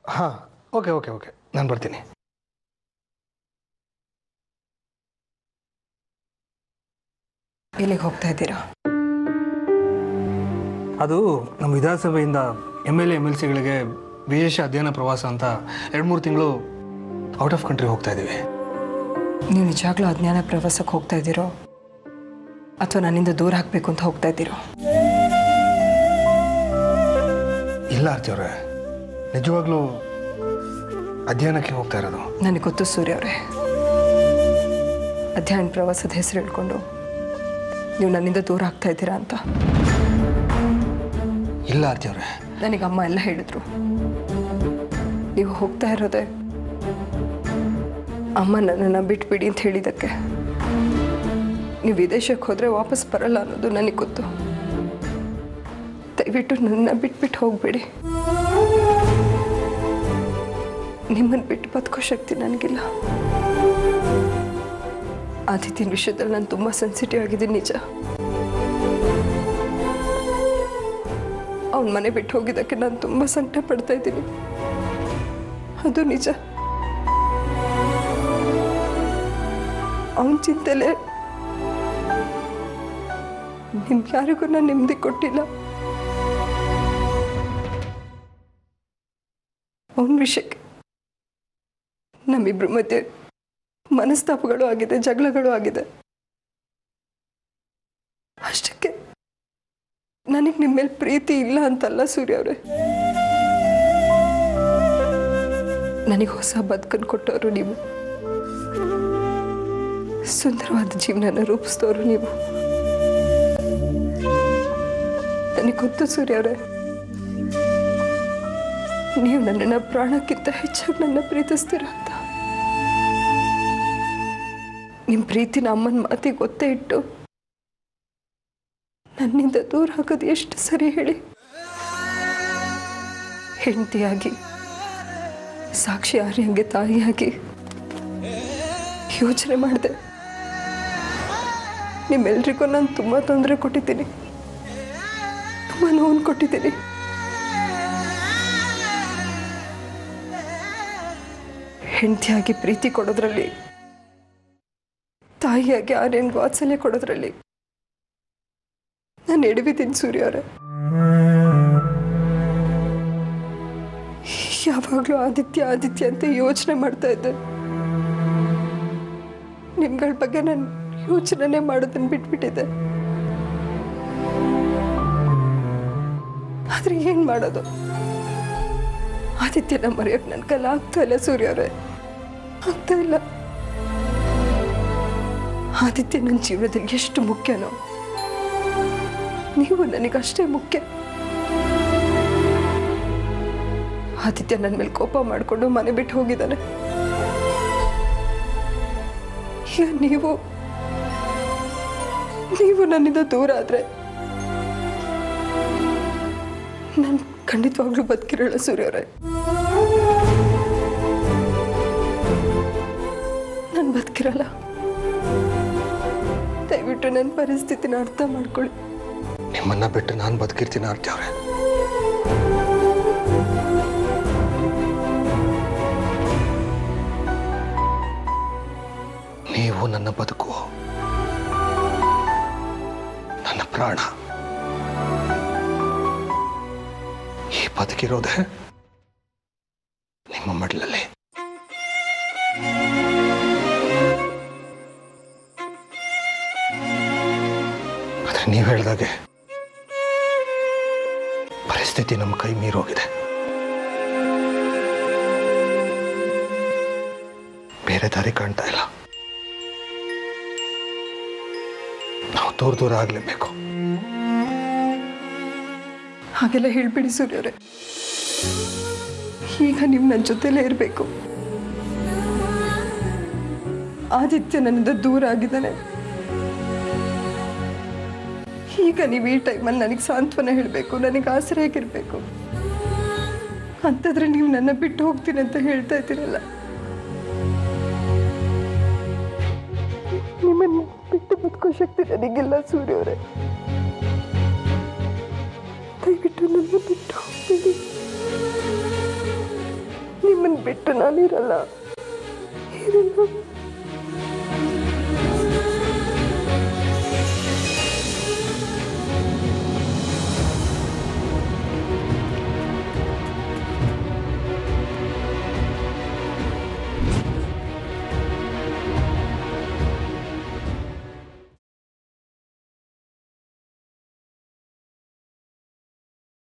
ಹಾಂ okay okay okay ನಾನು ಬರ್ತೀನಿ ಎಲ್ಲಿಗೆ ಹೋಗ್ತಾ ಇದ್ದೀರಾ ಅದು ನಮ್ಮ ವಿಧಾನಸಭೆಯಿಂದ M L A M L ಸಿಗಳಿಗೆ ವಿಶೇಷ ಅಧ್ಯಯನ ಪ್ರವಾಸ ಅಂತ ಎರಡು ಮೂರು ತಿಂಗಳು ಔಟ್ ಆಫ್ ಕಂಟ್ರಿ ಹೋಗ್ತಾ ಇದ್ದೀವಿ ನೀವು ನಿಜಾಗ್ಲೂ ಅಜ್ಞಾನ ಪ್ರವಾಸಕ್ಕೆ ಹೋಗ್ತಾ ಇದ್ದೀರೋ ಅಥವಾ ನನ್ನಿಂದ ದೂರ ಹಾಕಬೇಕು ಅಂತ ಹೋಗ್ತಾ ಇದ್ದೀರೋ ಇಲ್ಲ ಆರ್ತಿಯವ್ರೆ ನಿಜವಾಗ್ಲೂ ಅಧ್ಯಯನಕ್ಕೆ ಹೋಗ್ತಾ ಇರೋದು ನನಗೆ ಗೊತ್ತು ಸೂರ್ಯ ಅವರೇ ಅಧ್ಯಯನ ಪ್ರವಾಸದ ಹೆಸರು ಹೇಳ್ಕೊಂಡು ನೀವು ನನ್ನಿಂದ ದೂರ ಆಗ್ತಾ ಇದ್ದೀರಾ ಅಂತ ಇಲ್ಲ ಆರ್ತಿಯವ್ರೆ ನನಗೆ ಅಮ್ಮ ಎಲ್ಲ ಹೇಳಿದ್ರು ನೀವು ಹೋಗ್ತಾ ಇರೋದೆ ಅಮ್ಮ ನನ್ನನ್ನು ಬಿಟ್ಬಿಡಿ ಅಂತ ಹೇಳಿದ್ದಕ್ಕೆ ನೀವು ವಿದೇಶಕ್ಕೆ ಹೋದರೆ ವಾಪಸ್ ಬರಲ್ಲ ಅನ್ನೋದು ನನಗೆ ಗೊತ್ತು ದಯವಿಟ್ಟು ನನ್ನ ಬಿಟ್ಬಿಟ್ಟು ಹೋಗಬೇಡಿ ನಿಮ್ಮನ್ನು ಬಿಟ್ಟು ಬದುಕೋ ಶಕ್ತಿ ನನಗಿಲ್ಲ ಆದಿತ್ಯನ ವಿಷಯದಲ್ಲಿ ನಾನು ತುಂಬ ಸೆನ್ಸಿಟಿವ್ ಆಗಿದ್ದೀನಿ ನಿಜ ಅವನ ಮನೆ ಬಿಟ್ಟು ಹೋಗಿದ್ದಕ್ಕೆ ನಾನು ತುಂಬ ಸಂಕಟ ಪಡ್ತಾ ಇದ್ದೀನಿ ಅದು ನಿಜ ಅವನ ಚಿಂತೆಲೆ ನಿಮ್ಗೆ ಯಾರಿಗೂ ನಾನು ನೆಮ್ಮದಿ ಕೊಟ್ಟಿಲ್ಲ ಅವನ ವಿಷಯಕ್ಕೆ ನಮ್ಮಿಬ್ರ ಮಧ್ಯೆ ಮನಸ್ತಾಪಗಳು ಆಗಿದೆ ಜಗಳಗಳು ಆಗಿದೆ ಅಷ್ಟಕ್ಕೆ ನನಗೆ ನಿಮ್ಮ ಮೇಲೆ ಪ್ರೀತಿ ಇಲ್ಲ ಅಂತಲ್ಲ ಸೂರ್ಯ ಅವರೇ ನನಗೆ ಹೊಸ ಬದುಕನ್ನು ಕೊಟ್ಟವರು ನೀವು ಸುಂದರವಾದ ಜೀವನನ ರೂಪಿಸಿದವರು ನೀವು ನನಗೆ ಗೊತ್ತು ಸೂರ್ಯ ಅವರೇ ನೀವು ನನ್ನನ್ನು ಪ್ರಾಣಕ್ಕಿಂತ ಹೆಚ್ಚಾಗಿ ನನ್ನ ಪ್ರೀತಿಸ್ತೀರ ಅಂತ ನಿಮ್ಮ ಪ್ರೀತಿನ ಅಮ್ಮನ ಮಾತಿಗೆ ಗೊತ್ತೇ ಇಟ್ಟು ನನ್ನಿಂದ ದೂರ ಆಗೋದು ಎಷ್ಟು ಸರಿ ಹೇಳಿ ಹೆಂಡತಿಯಾಗಿ ಸಾಕ್ಷಿ ಆರ್ಯಂಗೆ ತಾಯಿಯಾಗಿ ಯೋಚನೆ ಮಾಡಿದೆ ನಿಮ್ಮೆಲ್ರಿಗೂ ನಾನು ತುಂಬ ತೊಂದರೆ ಕೊಟ್ಟಿದ್ದೀನಿ ತುಂಬ ನೋವು ಕೊಟ್ಟಿದ್ದೀನಿ ಹೆಂಡತಿಯಾಗಿ ಪ್ರೀತಿ ಕೊಡೋದ್ರಲ್ಲಿ ತಾಯಿಯಾಗಿ ಆರ್ಯನ್ಗೆ ವಾತ್ಸಲ್ಯ ಕೊಡೋದ್ರಲ್ಲಿ ನಾನು ಎಡವಿದ್ದೀನಿ ಸೂರ್ಯ ಅವರೇ ಯಾವಾಗಲೂ ಆದಿತ್ಯ ಆದಿತ್ಯ ಅಂತ ಯೋಚನೆ ಮಾಡ್ತಾ ಇದ್ದೆ ನಿಮ್ಗಳ ಬಗ್ಗೆ ನಾನು ಯೋಚನೆ ಮಾಡೋದನ್ನ ಬಿಟ್ಬಿಟ್ಟಿದ್ದೆ ಆದ್ರೆ ಏನ್ ಮಾಡೋದು ಆದಿತ್ಯನ ಮರೆಯೋಕೆ ನನ್ನ ಕೈಲಿ ಆಗ್ತಾ ಇಲ್ಲ ಸೂರ್ಯ ಅವರೇ ಆಗ್ತಾ ಇಲ್ಲ ಆದಿತ್ಯ ನನ್ನ ಜೀವನದಲ್ಲಿ ಎಷ್ಟು ಮುಖ್ಯನೋ ನೀವು ನನಗಷ್ಟೇ ಮುಖ್ಯ ಆದಿತ್ಯ ನನ್ನ ಮೇಲೆ ಕೋಪ ಮಾಡಿಕೊಂಡು ಮನೆ ಬಿಟ್ಟು ಹೋಗಿದ್ದಾನೆ ಈಗ ನೀವು ನೀವು ನನ್ನಿಂದ ದೂರ ಆದ್ರೆ ನಾನು ಖಂಡಿತವಾಗ್ಲೂ ಬದುಕಿರೋಲ್ಲ ಸೂರ್ಯ ಅವರೇ ನಾನು ಬದುಕಿರಲ್ಲ ದಯವಿಟ್ಟು ನನ್ನ ಪರಿಸ್ಥಿತಿನ ಅರ್ಥ ಮಾಡ್ಕೊಳ್ಳಿ ನಿಮ್ಮನ್ನ ಬಿಟ್ಟು ನಾನು ಬದುಕಿರ್ತೀನಿ ಆರ್ತಿಯವ್ರೆ ನೀವು ನನ್ನ ಬದುಕು ನನ್ನ ಪ್ರಾಣ ಈ ಬದುಕಿರೋದೆ ನಿಮ್ಮ ಮಡ್ಲಲ್ಲಿ ಆದ್ರೆ ನೀವು ಹೇಳ್ದಾಗೆ ಪರಿಸ್ಥಿತಿ ನಮ್ಮ ಕೈ ಮೀರೋಗಿದೆ ಬೇರೆ ದಾರಿ ಕಾಣ್ತಾ ಇಲ್ಲ ನಾವು ದೂರ ದೂರ ಆಗ್ಲೇಬೇಕು ಹಾಗೆಲ್ಲ ಹೇಳ್ಬಿಡಿ ಸೂರ್ಯವ್ರೆ ಈಗ ನೀವು ನನ್ನ ಜೊತೆಲೇ ಇರಬೇಕು ಆದಿತ್ಯ ನನ್ನಿಂದ ದೂರ ಆಗಿದ್ದಾನೆ ಈಗ ನೀವು ಈ ಟೈಮಲ್ಲಿ ನನಗೆ ಸಾಂತ್ವನ ಹೇಳಬೇಕು ನನಗೆ ಆಸರೆಯಾಗಿರ್ಬೇಕು ಅಂತಂದ್ರೆ ನೀವು ನನ್ನ ಬಿಟ್ಟು ಹೋಗ್ತೀನಿ ಅಂತ ಹೇಳ್ತಾ ಇದ್ದೀರಲ್ಲ ನಿಮ್ಮನ್ನು ಬಿಟ್ಟು ಬದುಕೋ ಶಕ್ತಿ ನನಗಿಲ್ಲ ಸೂರ್ಯವರೇ ದಯವಿಟ್ಟು ನನ್ನ ಬಿಟ್ಟು ಹೋಗ್ಬೇಡಿ ಬಿಟ್ಟು ನಾನಿರಲ್ಲ ಇರಲ್ಲ